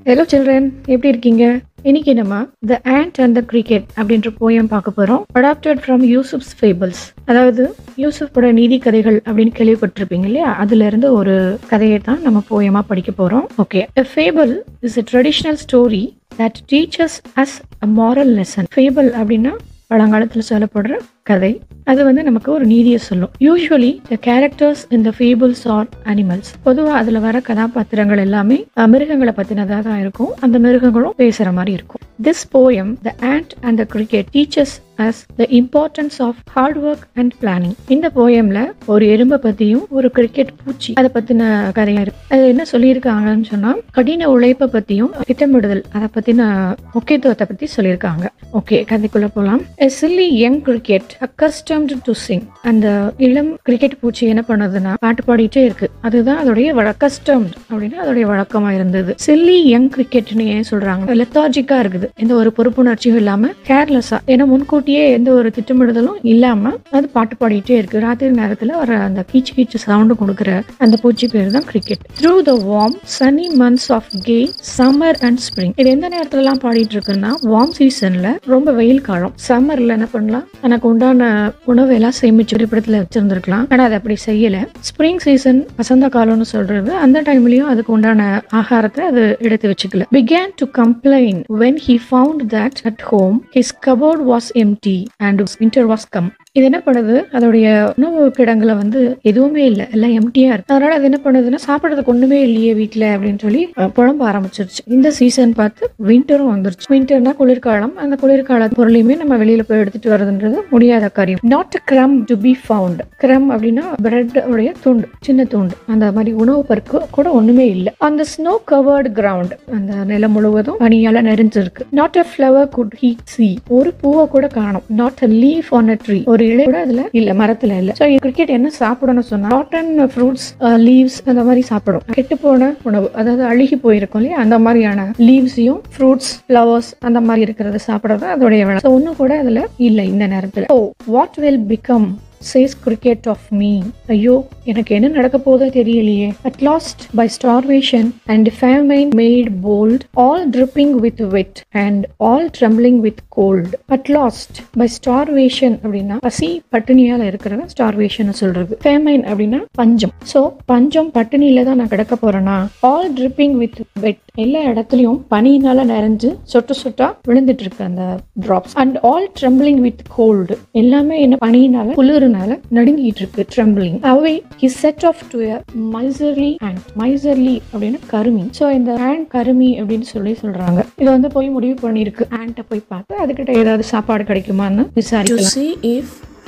hello children எப்படி இருக்கீங்க இன்னைக்கு நம்ம the ant and the cricket அப்படின்ற போயம் பார்க்க போறோம் அடாப்டட் ஃப்ரம் யூசுப்ஸ் ஃபேபிள்ஸ் அதாவது யூசுஃபோட நீதி கதைகள் அப்படின்னு கேள்விப்பட்டிருப்பீங்க இல்லையா அதுல இருந்து ஒரு கதையை தான் நம்ம போயமா படிக்க போறோம் okay a fable is a traditional story that teaches us a moral lesson fable அப்படின்னா பழங்காலத்தில் சொல்லப்படுற கதை அது வந்து நமக்கு ஒரு நீதியை சொல்லும் யூஸ்வலி த கேரக்டர்ஸ் இந்த ஃபேபிள்ஸ் ஆர் அனிமல்ஸ் பொதுவாக அதில் வர கதாபாத்திரங்கள் எல்லாமே அஹ், மிருகங்களை பற்றினதாக தான் இருக்கும் அந்த மிருகங்களும் பேசுகிற மாதிரி இருக்கும் this poem the ant and the cricket teaches us the importance of hard work and planning இந்த போயம்ல ஒரு எறும்பை பத்தியும் ஒரு கிரிக்கெட் பூச்சி அதை பத்தின கதையா இருக்கு அது என்ன சொல்லியிருக்காங்கன்னு சொன்னா கடின உழைப்பை பத்தியும் திட்டமிடுதல் அதை பத்தின முக்கியத்துவத்தை பத்தி சொல்லியிருக்காங்க ஓகே கதைக்குள்ள போலாம் A silly young cricket accustomed to sing அந்த இளம் கிரிக்கெட் பூச்சி என்ன பண்ணுதுன்னா பாட்டு பாடிட்டே இருக்கு அதுதான் அதோடைய accustomed அப்படின்னா அதோடைய வழக்கமா இருந்தது சில்லி யங் கிரிக்கெட்னு ஏன் சொல்றாங்க லெத்தாஜிக்கா இருக்குது எந்த ஒரு பொறுப்புணர்ச்சியும் இல்லாம கேர்லெஸ்ஸா ஏன்னா முன்கூட்டியே எந்த ஒரு திட்டமிடுதலும் இல்லாம அது பாட்டு பாடிட்டே இருக்கு ராத்திரி நேரத்துல வர அந்த கீச்சு கீச்சு சவுண்டு கொடுக்குற அந்த பூச்சி பேர் தான் cricket through the warm sunny months of gay summer and spring இது எந்த நேரத்துல எல்லாம் பாடிட்டு இருக்குன்னா வார்ம் சீசன்ல ரொம்ப வெயில் காலம் சம்மர்ல என்ன பண்ணலாம் தனக்கு உண்டான உணவு எல்லாம் சேமிச்சு இருப்பிடத்துல வச்சிருந்திருக்கலாம் ஆனா அதை அப்படி செய்யல ஸ்ப்ரிங் சீசன் வசந்த காலம்னு சொல்றது அந்த டைம்லயும் அதுக்கு உண்டான ஆகாரத்தை அது எடுத்து வச்சுக்கல began to complain when he found that at home his cupboard was empty and winter was come இது என்ன பண்ணுது அதோடைய உணவு கிடங்குல வந்து எதுவுமே இல்லை எல்லாம் எம்டியா இருக்கு அதனால அது என்ன பண்ணுதுன்னா சாப்பிட்றதுக்கு ஒண்ணுமே இல்லையே வீட்ல அப்படின்னு சொல்லி அஹ், புலம்ப ஆரம்பிச்சிருச்சு இந்த சீசன் பார்த்து விண்டரும் வந்துருச்சு விண்டர்னா குளிர்காலம் அந்த குளிர்கால பொருளையுமே நம்ம வெளியில போய் எடுத்துட்டு வரதுன்றது முடியாத காரியம் not crumb to be found crumb அப்படின்னா பிரெட் உடைய துண்டு சின்ன துண்டு அந்த மாதிரி உணவு பருக்கு கூட ஒண்ணுமே இல்லை அந்த ஸ்னோ கவர்டு கிரவுண்ட் அந்த நிலம் முழுவதும் பனியால நிறைஞ்சிருக்கு not a flower could he see ஒரு பூவை கூட காணும் not a leaf on a tree ஒரு இலை கூட அதுல இல்ல மரத்துல இல்ல சோ கிரிக்கெட் என்ன சாப்பிடணும்னு சொன்னா காட்டன் ஃப்ரூட்ஸ் லீவ்ஸ் அந்த மாதிரி சாப்பிடும் கெட்டு போன உணவு அதாவது அழுகி போயிருக்கும் இல்லையா அந்த மாதிரியான லீவ்ஸையும் ஃப்ரூட்ஸ் ஃப்ளவர்ஸ் அந்த மாதிரி இருக்கிறத சாப்பிடுறது அதோடைய வேலை ஸோ ஒன்றும் கூட அதுல இல்லை இந்த நேரத்துல oh what will become says cricket of me ஐயோ எனக்கு என்ன நடக்க போதோ தெரியலையே at last by starvation and famine made bold all dripping with wet and all trembling with cold at last by starvation அப்படின்னா பசி பட்டினியால இருக்கிறத ஸ்டார்வேஷன் சொல்றது ஃபேமைன் அப்படின்னா பஞ்சம் ஸோ பஞ்சம் பட்டினியில தான் நான் கிடக்க போறேனா ஆல் ட்ரிப்பிங் வித் வெட் எல்லா இடத்துலயும் பனியினால நிறைஞ்சு சொட்டு சொட்டா விழுந்துட்டு இருக்கு அந்த drops and all trembling with cold எல்லாமே என்ன பனியினால குளிர்னால நடுங்கிட்டு இருக்கு ட்ரம்பிளிங் அவை he set off to miserly and miserly அப்படின்னு கருமி ஸோ இந்த ஹேண்ட் கருமி அப்படின்னு சொல்லி சொல்றாங்க இதை வந்து போய் முடிவு பண்ணியிருக்கு ஹேண்ட்டை போய் பார்த்து அதுக்கிட்ட ஏதாவது சாப்பாடு கிடைக்குமான்னு to விசாரிக்கலாம் see if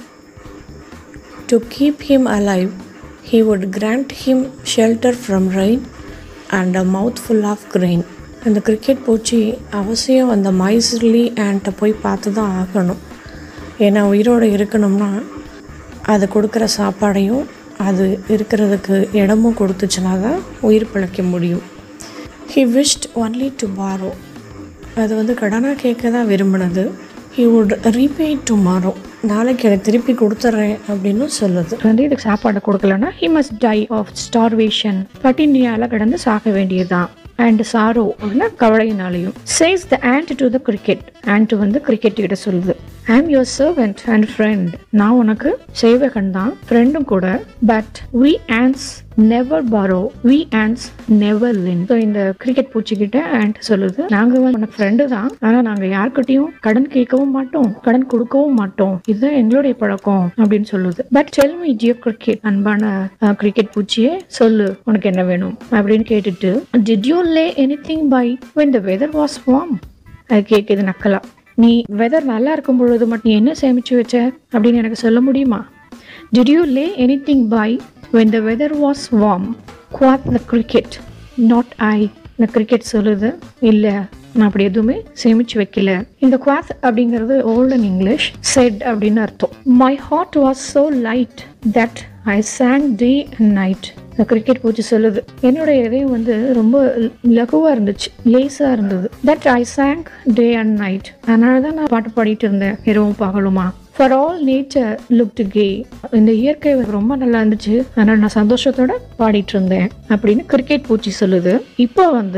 to keep him alive he would grant him shelter from rain and a mouthful of grain அந்த கிரிக்கெட் பூச்சி அவசியம் அந்த மைசர்லி ஆண்ட்டை போய் பார்த்து தான் ஆகணும் ஏன்னா உயிரோடு இருக்கணும்னா அது கொடுக்குற சாப்பாடையும் அது இருக்கிறதுக்கு இடமும் கொடுத்துச்சுனா தான் உயிர் பிழைக்க முடியும் he wished only to borrow அது வந்து கடனாக கேட்க தான் விரும்பினது ஹி வுட் ரீபே டுமாரோ நாளைக்கு எனக்கு திருப்பி கொடுத்துட்றேன் அப்படின்னு சொல்லுது வந்து இதுக்கு சாப்பாடு கொடுக்கலன்னா he must die of starvation பட்டினியால கடந்து சாக வேண்டியதுதான் அண்ட் சாரோ அப்படின்னா கவலையினாலையும் says the ant to the cricket ant வந்து கிரிக்கெட் கிட்ட சொல்லுது ஐ am your servant and friend நான் உனக்கு சேவகன் தான் ஃப்ரெண்டும் கூட but we ants never borrow we ants never lend so இந்த கிரிக்கெட் பூச்சிக்கிட்ட ஆண்ட் சொல்லுது நாங்க வந்து உனக்கு ஃப்ரெண்டு தான் ஆனா நாங்க யார்கிட்டயும் கடன் கேட்கவும் மாட்டோம் கடன் கொடுக்கவும் மாட்டோம் இதுதான் எங்களுடைய பழக்கம் அப்படின்னு சொல்லுது பட் டெல் மீ ஜியோ கிரிக்கெட் அன்பான கிரிக்கெட் பூச்சியே சொல்லு உனக்கு என்ன வேணும் அப்படின்னு கேட்டுட்டு did you lay anything by when the weather was warm அது கேட்குது நக்கலா நீ வெதர் நல்லா இருக்கும் பொழுது மட்டும் நீ என்ன சேமிச்சு வச்ச அப்படின்னு எனக்கு சொல்ல முடியுமா did you lay anything by when the weather was warm quoth the cricket not I இந்த கிரிக்கெட் சொல்லுது இல்லை நான் அப்படி எதுவுமே சேமிச்சு வைக்கல இந்த குவாத் அப்படிங்கிறது ஓல்டன் இங்கிலீஷ் செட் அப்படின்னு அர்த்தம் my heart was so light that I sang day and night இந்த கிரிக்கெட் பூச்சி சொல்லுது என்னோட இதயம் வந்து ரொம்ப லகுவா இருந்துச்சு லேசா இருந்தது that I sang day and night அதனால தான் நான் பாட்டு பாடிட்டு இருந்தேன் இரவும் பகலுமா for all nature look to gay இந்த இயற்கை ரொம்ப நல்லா இருந்துச்சு அதனால நான் சந்தோஷத்தோட பாடிட்டு இருந்தேன் அப்படின்னு கிரிக்கெட் பூச்சி சொல்லுது இப்போ வந்து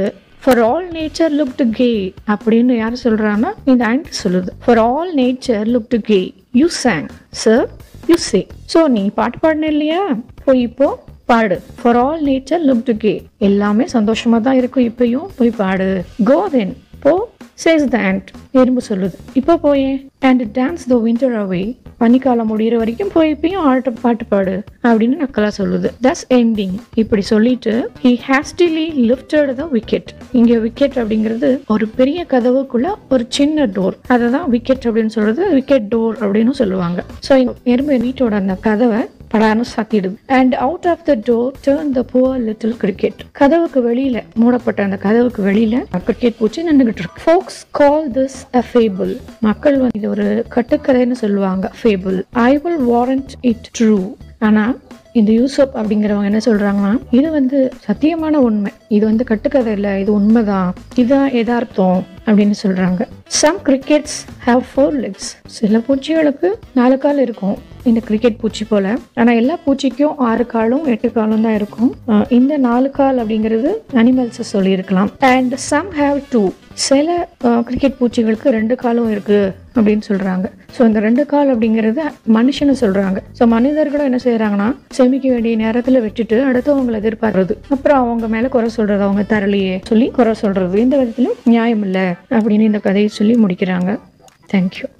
for all nature look to gay அப்படின்னு யார் சொல்றாங்கன்னா இந்த ஆண்ட் சொல்லுது for all nature look to gay you sang sir you say so நீ பாட்டு பாடின இல்லையா போய் இப்போ பாடு for all nature look to gay எல்லாமே சந்தோஷமா தான் இருக்கும் இப்பயும் போய் பாடு கோ தென் போ சேஸ் த ant எறும்பு சொல்லுது இப்போ போயே and dance the winter away பனிக்காலம் முடியிற வரைக்கும் போய் இப்பயும் ஆட்ட பாட்டு பாடு அப்படின்னு நக்கலா சொல்லுது தஸ் எண்டிங் இப்படி சொல்லிட்டு he hastily lifted the wicket இங்க விக்கெட் அப்படிங்கிறது ஒரு பெரிய கதவுக்குள்ள ஒரு சின்ன டோர் அதை தான் விக்கெட் அப்படின்னு சொல்றது விக்கெட் டோர் அப்படின்னு சொல்லுவாங்க ஸோ எறும்பு வீட்டோட அந்த கதவை படான்னு சாத்திடுது and out of the door turned the poor little cricket கதவுக்கு வெளியில மூடப்பட்ட அந்த கதவுக்கு வெளியில கிரிக்கெட் பூச்சி நின்றுகிட்டு இருக்கு ஃபோக்ஸ் கால் திஸ் அ ஃபேபிள் மக்கள் வந்து இது ஒரு கட்டுக்கதைன்னு சொல்லுவாங்க fable I will warrant it true ஆனா இந்த யூசப் அப்படிங்கிறவங்க என்ன சொல்றாங்கன்னா இது வந்து சத்தியமான உண்மை இது வந்து கட்டுக்கதை இல்லை இது உண்மைதான் இதுதான் எதார்த்தம் அப்படின்னு சொல்றாங்க some crickets have four legs சில பூச்சிகளுக்கு நாலு கால் இருக்கும் இந்த கிரிக்கெட் பூச்சி போல ஆனா எல்லா பூச்சிக்கும் ஆறு காலும் எட்டு காலும் தான் இருக்கும் அஹ் இந்த நாலு கால் அப்படிங்கிறது அனிமல்ஸ் சொல்லியிருக்கலாம் அண்ட் சம் ஹாவ் டூ சில கிரிக்கெட் பூச்சிகளுக்கு ரெண்டு காலும் இருக்கு அப்படின்னு சொல்றாங்க ஸோ இந்த ரெண்டு கால் அப்படிங்கிறது மனுஷனை சொல்றாங்க ஸோ மனிதர்களும் என்ன செய்யறாங்கன்னா செமிக்க வேண்டிய நேரத்துல விட்டுட்டு அடுத்தவங்களை எதிர்பார்க்கறது அப்புறம் அவங்க மேல குறை சொல்றது அவங்க தரலையே சொல்லி குறை சொல்றது இந்த விதத்திலும் நியாயம் இல்லை அப்படின்னு இந்த கதையை சொல்லி முடிக்கிறாங்க தேங்க்யூ